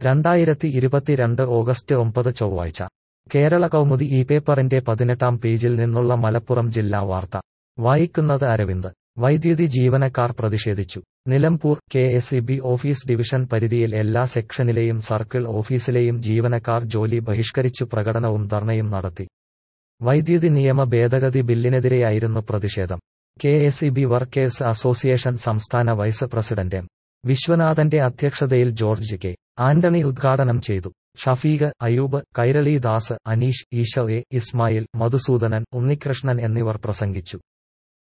രണ്ടായിരത്തി ഇരുപത്തിരണ്ട് ഓഗസ്റ്റ് ഒമ്പത് ചൊവ്വാഴ്ച കേരള കൗമുദി ഈ പേപ്പറിന്റെ പതിനെട്ടാം പേജിൽ നിന്നുള്ള മലപ്പുറം ജില്ലാ വാർത്ത വായിക്കുന്നത് അരവിന്ദ് വൈദ്യുതി ജീവനക്കാർ പ്രതിഷേധിച്ചു Nilambur K S E B office division പരിധിയിൽ എല്ലാ സെക്ഷനിലെയും സർക്കിൾ ഓഫീസിലെയും ജീവനക്കാർ ജോലി ബഹിഷ്കരിച്ചു പ്രകടനവും ധർണയും നടത്തി വൈദ്യുതി നിയമ ഭേദഗതി ബില്ലിനെതിരെയായിരുന്നു പ്രതിഷേധം K S E B workers association സംസ്ഥാന വൈസ് പ്രസിഡന്റ് എം വിശ്വനാഥന്റെ അധ്യക്ഷതയിൽ ജോർജ് കെ ആന്റണി ഉദ്ഘാടനം ചെയ്തു ഷഫീഖ് അയൂബ് കൈരളി ദാസ് അനീഷ് ഈശോ എ ഇസ്മായിൽ മധുസൂദനൻ ഉണ്ണികൃഷ്ണൻ എന്നിവർ പ്രസംഗിച്ചു